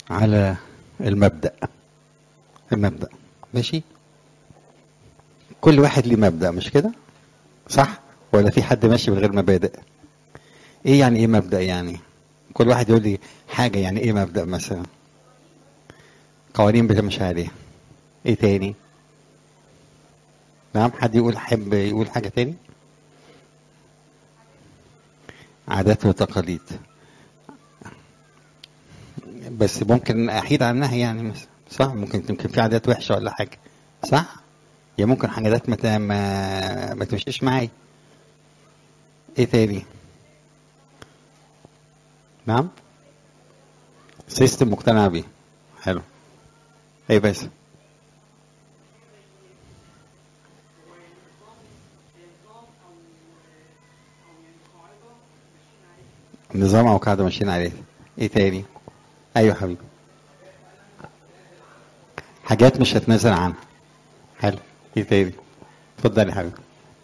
على المبدأ المبدأ ماشي كل واحد ليه مبدأ مش كده صح ولا في حد ماشي من غير مبادئ ايه يعني ايه مبدأ يعني كل واحد يقول لي حاجة يعني ايه مبدأ مثلا قوانين بتمشي عليها ايه تاني نعم حد يقول حب يقول حاجة تاني عادات وتقاليد بس ممكن احيد عنها يعني مثلا صح ممكن يمكن في عادات وحشه ولا حاجه صح يا ممكن حاجات ما ما, ما تمشيش معايا ايه تاني نعم سيستم مقتنع بيه حلو ايه بس نظام او قاعده ماشيين عليه ايه تاني ايوه حبيبي حاجات مش هتنازل عنها حلو ايه تاني اتفضل يا حبيبي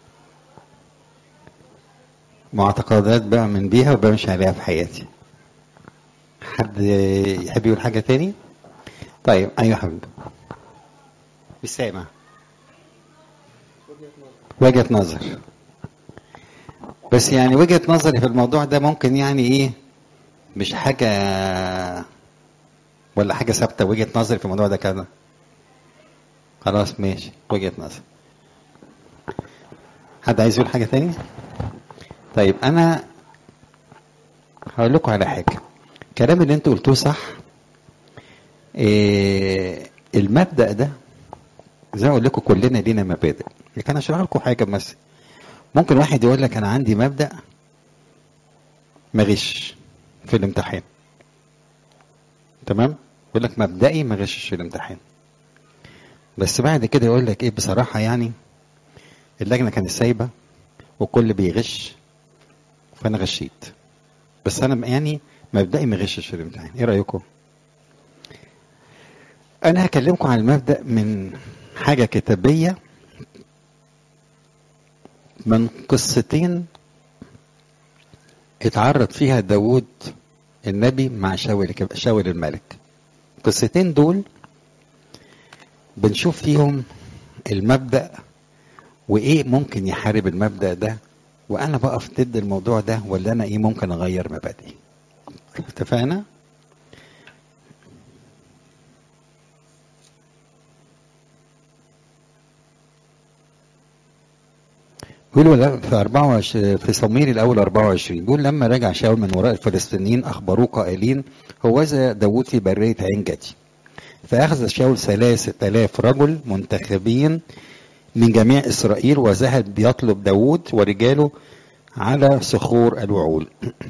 معتقدات بقى من بيها وبمشي عليها في حياتي حد يحب يقول حاجه تاني طيب ايوه حبيبي مش سامع وجهه نظر بس يعني وجهه نظري في الموضوع ده ممكن يعني ايه مش حاجه ولا حاجه ثابته وجهه نظري في الموضوع ده كده خلاص ماشي وجهه نظر حد عايز يقول حاجه تاني طيب انا هقول لكم على حاجه الكلام اللي انتوا قلتوه صح إيه المبدا ده زي ما اقول لكم كلنا لينا مبادئ لكن اشرح لكم حاجه مثلا ممكن واحد يقول لك انا عندي مبدا ما غش في الامتحان تمام يقول لك مبدئي ما غشش في الامتحان بس بعد كده يقول لك ايه بصراحه يعني اللجنه كانت سايبه وكل بيغش فانا غشيت بس انا يعني مبدئي ما غشش في الامتحان ايه رايكم انا هكلمكم عن المبدا من حاجه كتابيه من قصتين اتعرض فيها داود النبي مع شاول شاول الملك القصتين دول بنشوف فيهم المبدأ وإيه ممكن يحارب المبدأ ده وأنا بقف ضد الموضوع ده ولا أنا إيه ممكن أغير مبادئي اتفقنا؟ بيقولوا في 24 في صمويل الاول 24 بيقول لما رجع شاول من وراء الفلسطينيين اخبروه قائلين هوذا داوود في بريه عين جدي فاخذ شاول ثلاثة آلاف رجل منتخبين من جميع اسرائيل وذهب يطلب داوود ورجاله على صخور الوعول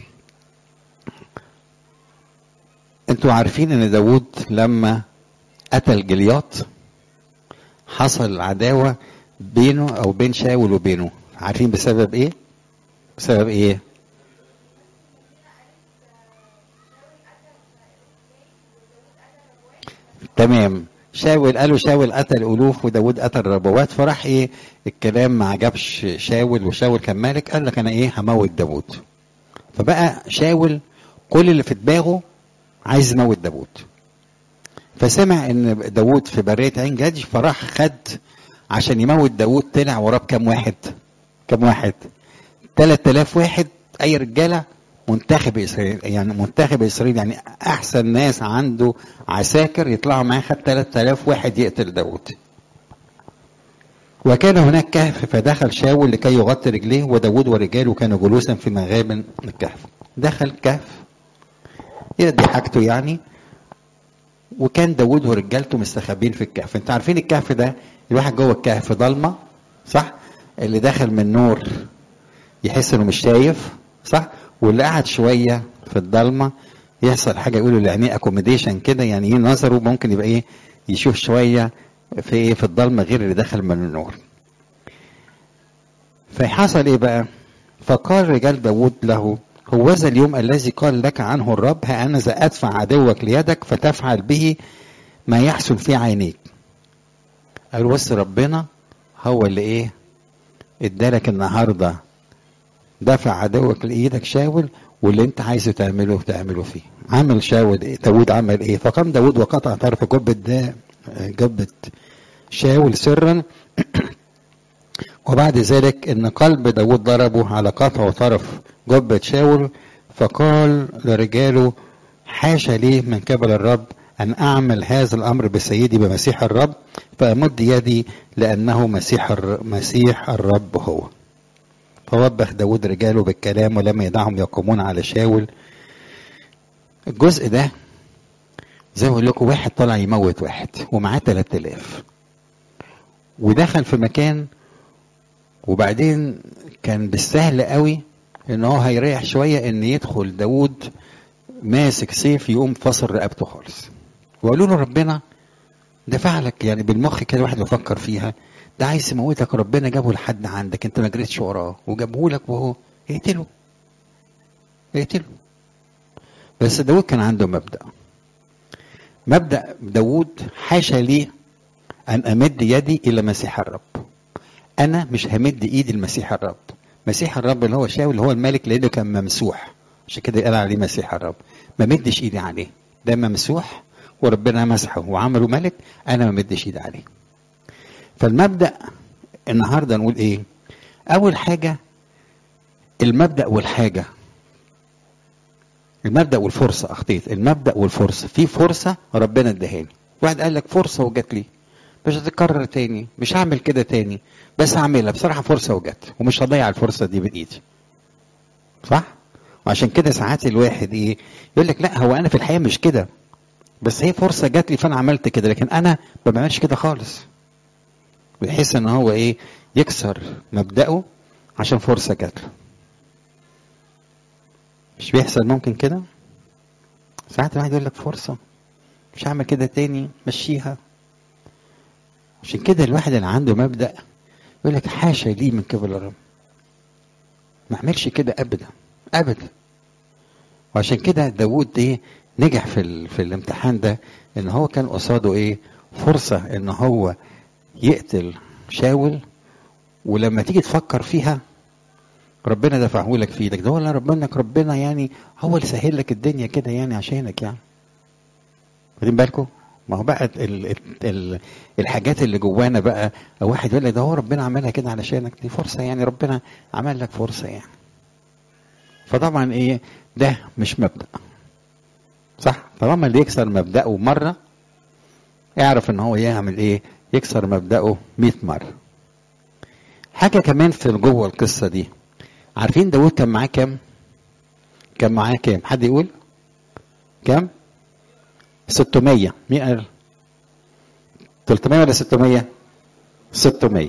انتوا عارفين ان داوود لما قتل جلياط حصل عداوه بينه او بين شاول وبينه عارفين بسبب ايه بسبب ايه تمام شاول قالوا شاول قتل الوف وداود قتل ربوات فراح ايه الكلام ما عجبش شاول وشاول كان مالك قال لك انا ايه هموت داود فبقى شاول كل اللي في دماغه عايز يموت داود فسمع ان داود في بريه عين جدي فراح خد عشان يموت داود طلع وراه بكام واحد كام واحد 3000 واحد اي رجاله منتخب اسرائيل يعني منتخب اسرائيل يعني احسن ناس عنده عساكر يطلعوا معاه خد 3000 واحد يقتل داود وكان هناك كهف فدخل شاول لكي يغطي رجليه وداود ورجاله كانوا جلوسا في مغابن الكهف دخل كهف يقضي حاجته يعني وكان داود ورجالته مستخبين في الكهف انت عارفين الكهف ده الواحد جوه الكهف ضلمه صح اللي داخل من نور يحس انه مش شايف صح واللي قعد شويه في الضلمه يحصل حاجه يقولوا لعينيه اكوميديشن كده يعني ايه نظره ممكن يبقى ايه يشوف شويه في ايه في الضلمه غير اللي دخل من النور فحصل ايه بقى فقال رجال داود له هوذا اليوم الذي قال لك عنه الرب ها انا ذا ادفع عدوك ليدك فتفعل به ما يحسن في عينيك قال بص ربنا هو اللي ايه ادالك النهارده دفع عدوك لايدك شاول واللي انت عايزه تعمله تعمله فيه عمل شاول ايه داود عمل ايه فقام داود وقطع طرف جبة ده جبة شاول سرا وبعد ذلك ان قلب داود ضربه على قطع طرف جبة شاول فقال لرجاله حاشا لي من قبل الرب أن أعمل هذا الأمر بسيدي بمسيح الرب فأمد يدي لأنه مسيح الر... مسيح الرب هو فوبخ داود رجاله بالكلام ولم يدعهم يقومون على شاول الجزء ده زي ما بقول لكم واحد طلع يموت واحد ومعاه 3000 ودخل في مكان وبعدين كان بالسهل قوي ان هو هيريح شويه ان يدخل داود ماسك سيف يقوم فصل رقبته خالص وقالوا له ربنا ده فعلك يعني بالمخ كده الواحد بيفكر فيها ده عايز يموتك ربنا جابه لحد عندك انت ما جريتش وراه وجابه لك وهو اقتله اقتله بس داود كان عنده مبدأ مبدأ داود حاشا لي أن أمد يدي إلى مسيح الرب أنا مش همد إيدي لمسيح الرب مسيح الرب اللي هو شاول اللي هو الملك لأنه كان ممسوح عشان كده قال عليه مسيح الرب ما مدش إيدي عليه ده ممسوح وربنا مسحه وعمله ملك أنا ما مدش إيدي عليه فالمبدأ النهارده نقول إيه أول حاجة المبدأ والحاجة المبدأ والفرصة أخطيت المبدأ والفرصة في فرصة ربنا ادهاني واحد قال لك فرصة وجات لي مش هتتكرر تاني مش هعمل كده تاني بس هعملها بصراحة فرصة وجت ومش هضيع الفرصة دي بإيدي صح؟ وعشان كده ساعات الواحد ايه يقول لك لا هو انا في الحقيقة مش كده بس هي فرصة جات لي فانا عملت كده لكن انا ما بعملش كده خالص بيحس ان هو ايه يكسر مبدأه عشان فرصة جات له مش بيحصل ممكن كده ساعات الواحد يقول لك فرصة مش هعمل كده تاني مشيها عشان كده الواحد اللي عنده مبدأ يقول لك حاشا لي من قبل الرب ما اعملش كده ابدا ابدا وعشان كده داوود ايه نجح في ال... في الامتحان ده ان هو كان قصاده ايه فرصة ان هو يقتل شاول ولما تيجي تفكر فيها ربنا دفعه لك في ايدك ده ولا ربنا ربنا يعني هو اللي سهل لك الدنيا كده يعني عشانك يعني واخدين بالكم ما هو بقى ال ال ال الحاجات اللي جوانا بقى واحد يقول لك ده هو ربنا عملها كده علشانك دي فرصه يعني ربنا عمل لك فرصه يعني فطبعا ايه ده مش مبدا صح طالما اللي يكسر مبدأه مرة اعرف ان هو يعمل ايه يكسر مبدأه 100 مرة حاجة كمان في جوه القصة دي عارفين داود كان معاه كام كان معاه كام حد يقول كام 600 مين قال 300 ولا 600 600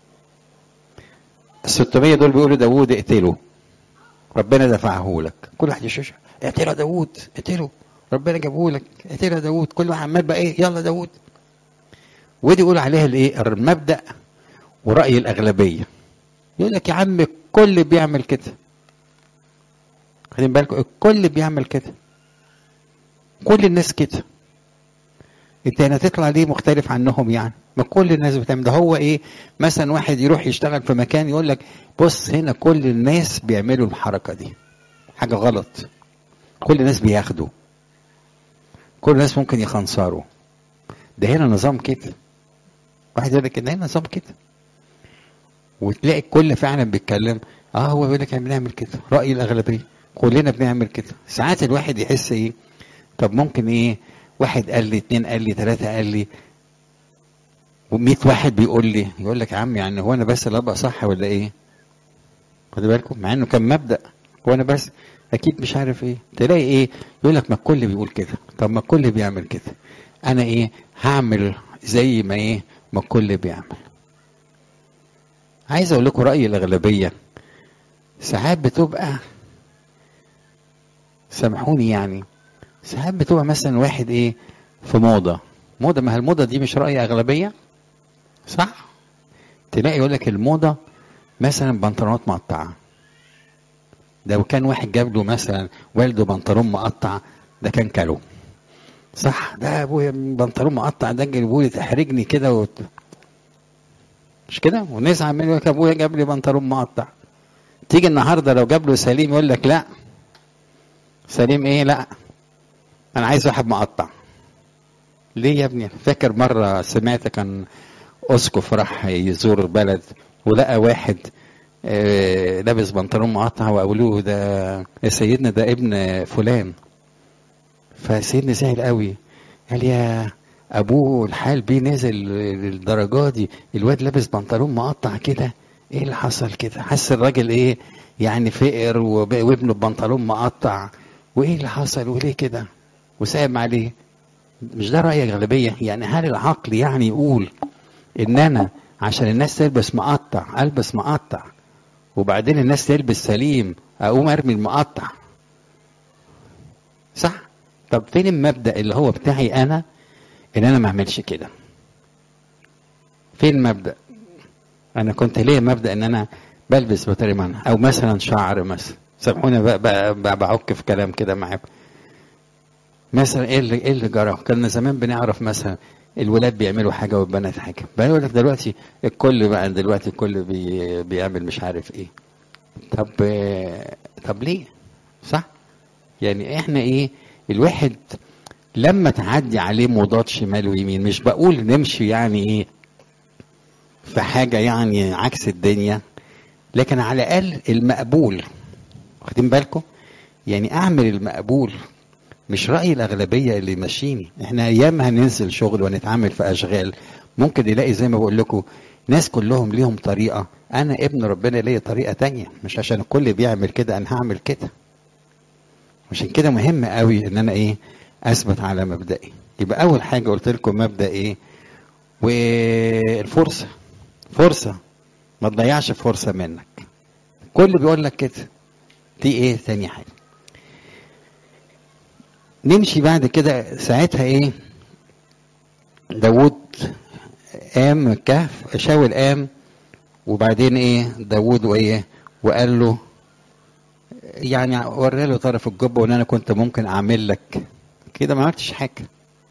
ال 600 دول بيقولوا داوود اقتله ربنا دفعه لك كل واحد يشوش اقتله يا داوود اقتله ربنا جابه لك اقتله يا داوود كل واحد عمال بقى ايه يلا داوود ودي يقول عليها الايه المبدا ورأي الأغلبية يقول لك يا عم الكل بيعمل كده خلين بالكم الكل بيعمل كده كل الناس كده انت هنا تطلع ليه مختلف عنهم يعني ما كل الناس بتعمل ده هو ايه مثلا واحد يروح يشتغل في مكان يقول لك بص هنا كل الناس بيعملوا الحركه دي حاجه غلط كل الناس بياخدوا كل الناس ممكن يخنصروا ده هنا نظام كده واحد يقول لك ده هنا نظام كده وتلاقي الكل فعلا بيتكلم اه هو بيقول لك احنا بنعمل كده راي الاغلبيه كلنا بنعمل كده ساعات الواحد يحس ايه طب ممكن ايه واحد قال لي اتنين قال لي تلاته قال لي و100 واحد بيقول لي يقول لك يا عم يعني هو انا بس اللي ابقى صح ولا ايه؟ خدوا بالكم مع انه كان مبدا هو انا بس اكيد مش عارف ايه تلاقي ايه يقول لك ما الكل بيقول كده طب ما الكل بيعمل كده انا ايه هعمل زي ما ايه ما الكل بيعمل عايز اقول لكم راي الاغلبيه ساعات بتبقى سامحوني يعني ساعات بتبقى مثلا واحد ايه في موضه موضه ما هي الموضه دي مش راي اغلبيه صح تلاقي يقول لك الموضه مثلا بنطلونات مقطعه ده لو كان واحد جاب له مثلا والده بنطلون مقطع ده كان كلو صح ده ابويا بنطلون مقطع ده جابوا لي تحرجني كده وت... مش كده ونزعل منه ابويا جاب لي بنطلون مقطع تيجي النهارده لو جاب له سليم يقول لك لا سليم ايه لا انا عايز واحد مقطع ليه يا ابني فاكر مرة سمعت كان اسقف راح يزور بلد ولقى واحد آه، لابس بنطلون مقطع وقالوا له ده يا سيدنا ده ابن فلان فسيدنا زعل قوي قال يا ابوه الحال بيه نزل للدرجه دي الواد لابس بنطلون مقطع كده ايه اللي حصل كده حس الراجل ايه يعني فقر وب- وابنه ببنطلون مقطع وايه اللي حصل وليه كده وسايب عليه مش ده رأي أغلبية يعني هل العقل يعني يقول إن أنا عشان الناس تلبس مقطع ألبس مقطع وبعدين الناس تلبس سليم أقوم أرمي المقطع صح طب فين المبدأ اللي هو بتاعي أنا إن أنا ما أعملش كده فين المبدأ أنا كنت ليه مبدأ إن أنا بلبس بطريقة معينة أو مثلا شعر مثلا سامحوني بقى, بقى, بقى بعك في كلام كده معاكم مثلا ايه اللي ايه اللي جرى؟ كنا زمان بنعرف مثلا الولاد بيعملوا حاجه والبنات حاجه، بقى يقول لك دلوقتي الكل بقى دلوقتي الكل بي بيعمل مش عارف ايه. طب آه، طب ليه؟ صح؟ يعني احنا ايه؟ الواحد لما تعدي عليه موضات شمال ويمين مش بقول نمشي يعني ايه في حاجه يعني عكس الدنيا لكن على الاقل المقبول واخدين بالكم؟ يعني اعمل المقبول مش رأي الأغلبية اللي ماشيني احنا أيام هننزل شغل ونتعامل في أشغال ممكن نلاقي زي ما بقول لكم ناس كلهم ليهم طريقة أنا ابن ربنا ليا طريقة تانية مش عشان الكل بيعمل كده أنا هعمل كده عشان كده مهم قوي إن أنا إيه أثبت على مبدئي يبقى أول حاجة قلت لكم مبدأ إيه والفرصة فرصة ما تضيعش فرصة منك كل بيقول لك كده دي إيه تاني حاجة نمشي بعد كده ساعتها ايه داود قام الكهف شاول قام وبعدين ايه داود وايه وقال له يعني ورى له طرف الجبه وان انا كنت ممكن اعمل لك كده ما عملتش حاجه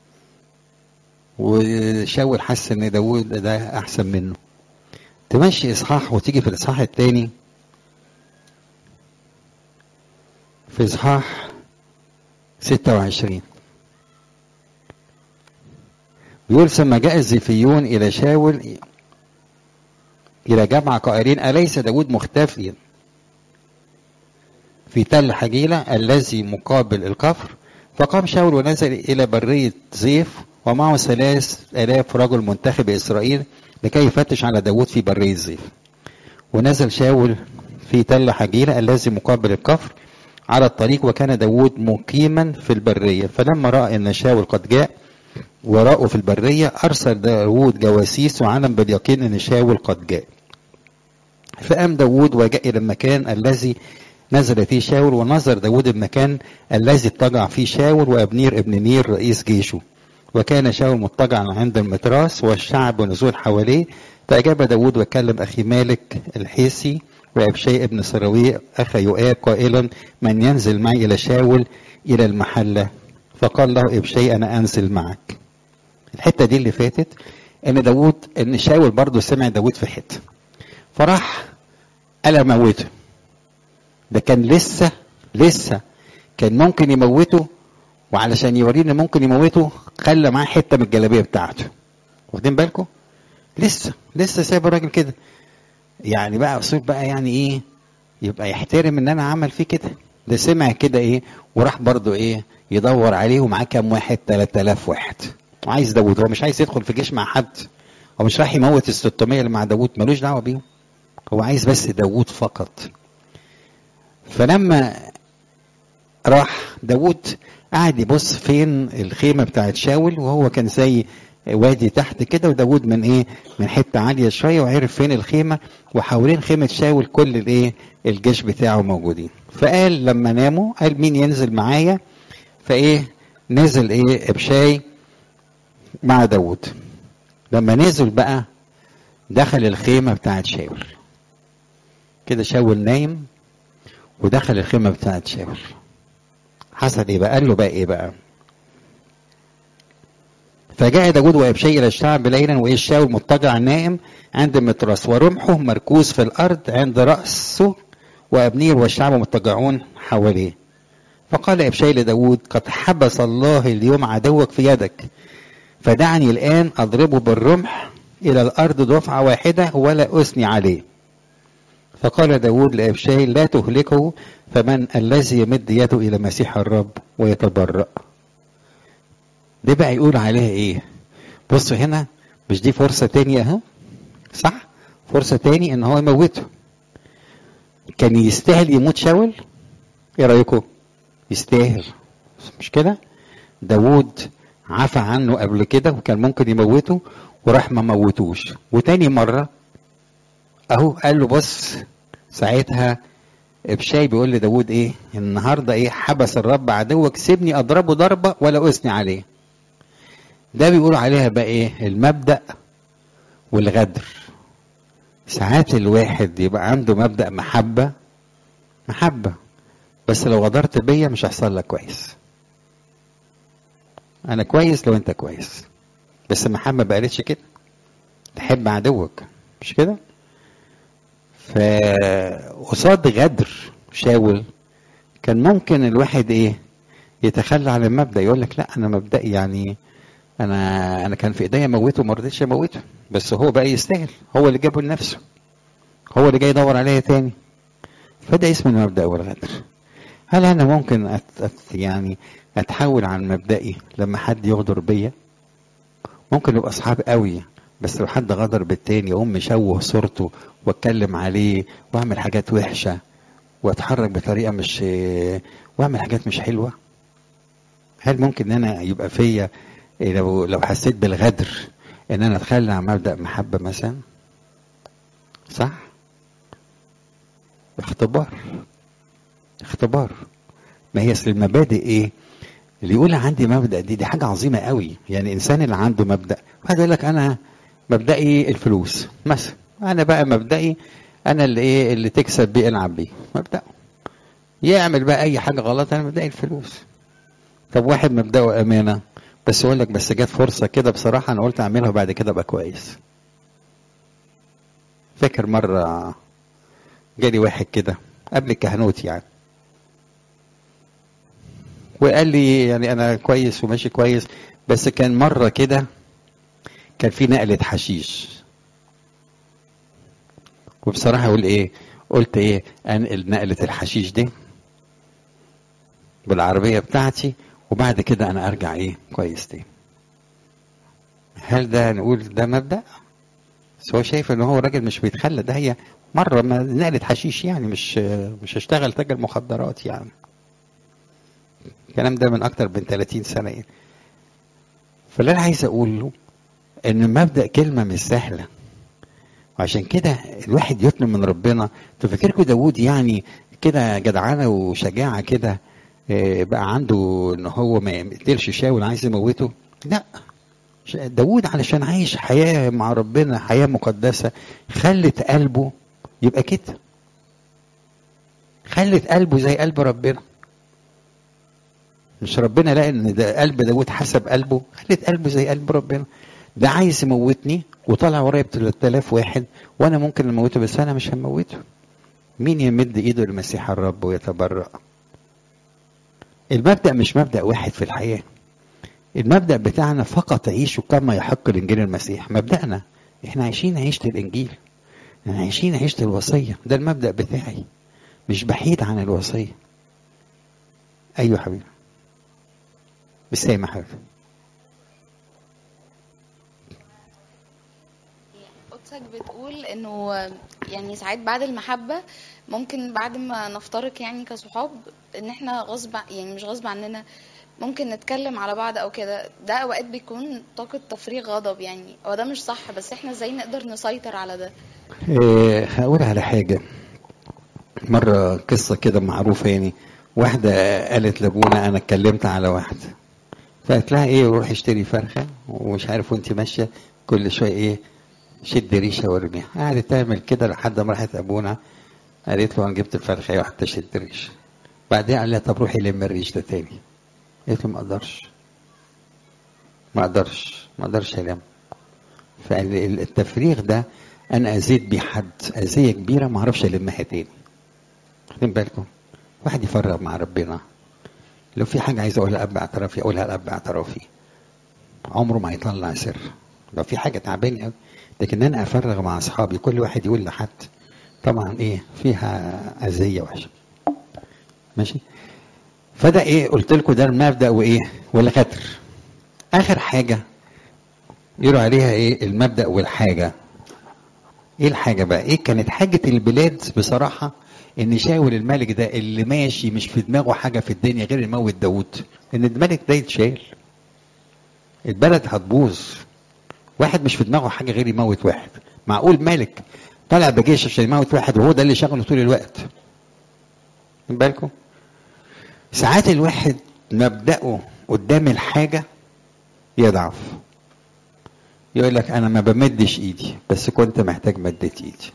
وشاول حس ان داود ده احسن منه تمشي اصحاح وتيجي في الاصحاح الثاني في اصحاح 26 بيقول ثم جاء الزيفيون إلى شاول إلى جمع قائلين أليس داود مختفيا في تل حجيلة الذي مقابل الكفر فقام شاول ونزل إلى برية زيف ومعه ثلاث آلاف رجل منتخب إسرائيل لكي يفتش على داود في برية زيف ونزل شاول في تل حجيلة الذي مقابل الكفر على الطريق وكان داود مقيما في البرية فلما رأى أن شاول قد جاء وراءه في البرية أرسل داود جواسيس وعلم باليقين أن شاول قد جاء فقام داود وجاء إلى المكان الذي نزل فيه شاول ونظر داود المكان الذي اضطجع فيه شاول وأبنير ابن نير رئيس جيشه وكان شاول مضطجعا عند المتراس والشعب نزول حواليه فأجاب داود وكلم أخي مالك الحيسي وأبشي ابن سراوي أخا يؤاب قائلا من ينزل معي إلى شاول إلى المحلة فقال له ابشي أنا أنزل معك الحتة دي اللي فاتت إن داود إن شاول برضه سمع داود في حتة فراح قال أموته ده كان لسه لسه كان ممكن يموته وعلشان يورينا ممكن يموته خلى معاه حته من الجلابيه بتاعته واخدين بالكم لسه لسه سايب الراجل كده يعني بقى اقصد بقى يعني ايه يبقى يحترم ان انا عمل فيه كده ده سمع كده ايه وراح برضه ايه يدور عليه ومعاه كام واحد 3000 واحد وعايز داوود هو مش عايز يدخل في جيش مع حد هو مش راح يموت ال 600 اللي مع داوود ملوش دعوه بيهم هو عايز بس داوود فقط فلما راح داوود قعد يبص فين الخيمة بتاعت شاول وهو كان زي وادي تحت كده وداود من ايه من حتة عالية شوية وعرف فين الخيمة وحوالين خيمة شاول كل الايه الجيش بتاعه موجودين فقال لما ناموا قال مين ينزل معايا فايه نزل ايه ابشاي مع داود لما نزل بقى دخل الخيمة بتاعت شاول كده شاول نايم ودخل الخيمة بتاعت شاول حصل ايه بقى قال له بقى ايه بقى فجاء داود وابشي الى الشعب ليلا وايه شاول مضطجع نائم عند مترس ورمحه مركوز في الارض عند راسه وابنير والشعب مضطجعون حواليه فقال ابشاي لداود قد حبس الله اليوم عدوك في يدك فدعني الان اضربه بالرمح الى الارض دفعه واحده ولا اثني عليه فقال داود لابشاي لا تهلكه فمن الذي يمد يده الى مسيح الرب ويتبرأ ده بقى يقول عليها ايه بصوا هنا مش دي فرصة تانية اهو صح فرصة تاني ان هو يموته كان يستاهل يموت شاول ايه رأيكم يستاهل مش كده داود عفى عنه قبل كده وكان ممكن يموته وراح ما موتوش وتاني مرة اهو قال له بص ساعتها ابشاي بيقول لداود ايه النهارده ايه حبس الرب عدوك سيبني اضربه ضربه ولا اثني عليه ده بيقولوا عليها بقى ايه المبدا والغدر ساعات الواحد يبقى عنده مبدا محبه محبه بس لو غدرت بيا مش هيحصل لك كويس انا كويس لو انت كويس بس المحبه ما قالتش كده تحب عدوك مش كده فقصاد غدر شاول كان ممكن الواحد ايه يتخلى عن المبدا يقول لك لا انا مبدئي يعني انا انا كان في ايديا اموته ما رضيتش اموته بس هو بقى يستاهل هو اللي جابه لنفسه هو اللي جاي يدور عليا تاني فده اسم المبدا والغدر هل انا ممكن أت أت يعني اتحول عن مبدئي لما حد يغدر بيا ممكن نبقى اصحاب قوي بس لو حد غدر بالتاني اقوم مشوه صورته واتكلم عليه واعمل حاجات وحشه واتحرك بطريقه مش واعمل حاجات مش حلوه هل ممكن ان انا يبقى فيا لو لو حسيت بالغدر ان انا اتخلى عن مبدا محبه مثلا صح اختبار اختبار ما هي اصل المبادئ ايه اللي يقول عندي مبدا دي دي حاجه عظيمه قوي يعني الانسان اللي عنده مبدا واحد يقول لك انا مبدئي الفلوس مثلا انا بقى مبدئي انا اللي ايه اللي تكسب بيه العب بيه مبدأه يعمل بقى اي حاجه غلط انا مبدئي الفلوس طب واحد مبدأه امانه بس يقول لك بس جت فرصه كده بصراحه انا قلت اعملها وبعد كده ابقى كويس فاكر مره جالي واحد كده قبل الكهنوت يعني وقال لي يعني انا كويس وماشي كويس بس كان مره كده كان في نقله حشيش وبصراحه اقول ايه قلت ايه انقل نقله الحشيش دي بالعربيه بتاعتي وبعد كده انا ارجع ايه كويس تاني هل ده نقول ده مبدا بس هو شايف ان هو راجل مش بيتخلى ده هي مره ما نقله حشيش يعني مش مش هشتغل تاجر مخدرات يعني الكلام ده من اكتر من 30 سنه يعني فاللي انا عايز اقوله ان مبدا كلمه مش سهله وعشان كده الواحد يطلب من ربنا تفكركم داوود يعني كده جدعانه وشجاعه كده بقى عنده ان هو ما يقتلش شاول عايز يموته لا داوود علشان عايش حياه مع ربنا حياه مقدسه خلت قلبه يبقى كده خلت قلبه زي قلب ربنا مش ربنا لقى ان ده قلب داوود حسب قلبه خلت قلبه زي قلب ربنا ده عايز يموتني وطلع ورايا ب 3000 واحد وانا ممكن اموته بس انا مش هموته مين يمد ايده لمسيح الرب ويتبرأ المبدأ مش مبدأ واحد في الحياة المبدأ بتاعنا فقط عيشوا كما يحق الإنجيل المسيح مبدأنا احنا عايشين عيشة الإنجيل احنا عايشين عيشة الوصية ده المبدأ بتاعي مش بعيد عن الوصية أيوة حبيبي بالسامة حبيبي قدسك بتقول انه يعني ساعات بعد المحبة ممكن بعد ما نفترق يعني كصحاب ان احنا غصب يعني مش غصب عننا ممكن نتكلم على بعض او كده ده اوقات بيكون طاقة تفريغ غضب يعني هو ده مش صح بس احنا ازاي نقدر نسيطر على ده إيه هقول على حاجة مرة قصة كده معروفة يعني واحدة قالت لابونا أنا اتكلمت على واحدة فقالت لها إيه روح اشتري فرخة ومش عارف وأنت ماشية كل شوية إيه شد ريشة وارميها قعدت تعمل كده لحد ما راحت أبونا قالت له أنا جبت الفرخة واحدة شد ريشة بعدين قال لها طب روحي لم الريش ده تاني قالت له ما أقدرش ما أقدرش ما أقدرش ألم فالتفريغ ده أنا أزيد بيه حد أذية كبيرة ما أعرفش ألمها تاني واخدين بالكم واحد يفرغ مع ربنا لو في حاجة عايز أقولها لأب اعترافي أقولها لأب اعترافي عمره ما هيطلع سر لو في حاجة تعباني أوي لكن أنا أفرغ مع أصحابي كل واحد يقول لحد طبعا إيه فيها أذية وحشة ماشي فده إيه قلت لكم ده المبدأ وإيه والغدر آخر حاجة يقولوا عليها إيه المبدأ والحاجة إيه الحاجة بقى إيه كانت حاجة البلاد بصراحة ان شاول الملك ده اللي ماشي مش في دماغه حاجه في الدنيا غير يموت داوود ان الملك ده يتشال البلد هتبوظ واحد مش في دماغه حاجه غير يموت واحد معقول ملك طالع بجيش عشان يموت واحد وهو ده اللي شغله طول الوقت من بالكم ساعات الواحد مبدأه قدام الحاجه يضعف يقول لك انا ما بمدش ايدي بس كنت محتاج مدت ايدي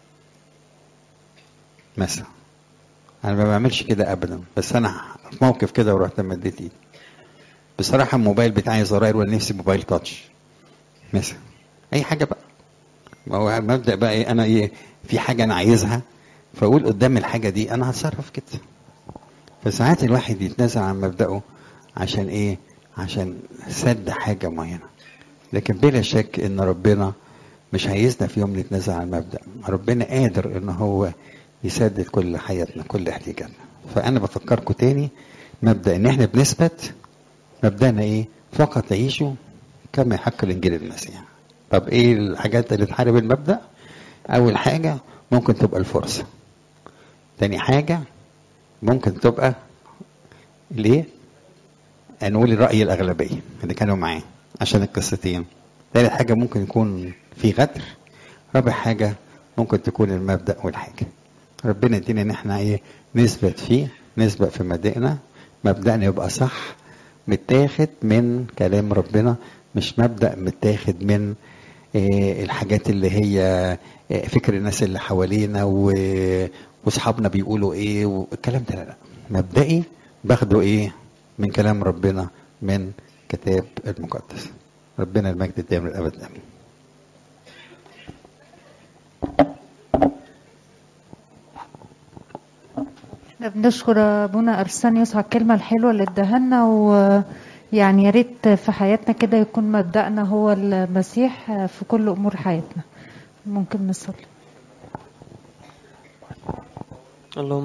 مثلا انا ما بعملش كده ابدا بس انا في موقف كده ورحت مديت ايدي بصراحه الموبايل بتاعي زراير وانا نفسي موبايل تاتش مثلا اي حاجه بقى ما هو المبدا بقى ايه انا ايه في حاجه انا عايزها فاقول قدام الحاجه دي انا هتصرف كده فساعات الواحد يتنازل عن مبدأه عشان ايه عشان سد حاجه معينه لكن بلا شك ان ربنا مش عايزنا في يوم نتنازل عن المبدأ ربنا قادر ان هو يسدد كل حياتنا كل احتياجاتنا فانا بفكركم تاني مبدا ان احنا بنثبت مبدانا ايه فقط عيشوا كما يحق الانجيل المسيح طب ايه الحاجات اللي تحارب المبدا اول حاجه ممكن تبقى الفرصه تاني حاجه ممكن تبقى ليه نقول الراي الاغلبيه اللي كانوا معاه عشان القصتين تالت حاجه ممكن يكون في غدر رابع حاجه ممكن تكون المبدا والحاجه ربنا يدينا ان احنا ايه نثبت فيه نثبت في مبدئنا مبدأنا يبقى صح متاخد من كلام ربنا مش مبدأ متاخد من إيه الحاجات اللي هي إيه فكر الناس اللي حوالينا واصحابنا بيقولوا ايه والكلام ده لا لا مبدئي باخده ايه من كلام ربنا من كتاب المقدس ربنا المجد الدائم للابد امين احنا بنشكر ابونا ارسانيوس على الكلمه الحلوه اللي اداها لنا ويعني يا ريت في حياتنا كده يكون مبدأنا هو المسيح في كل امور حياتنا ممكن نصلي اللهم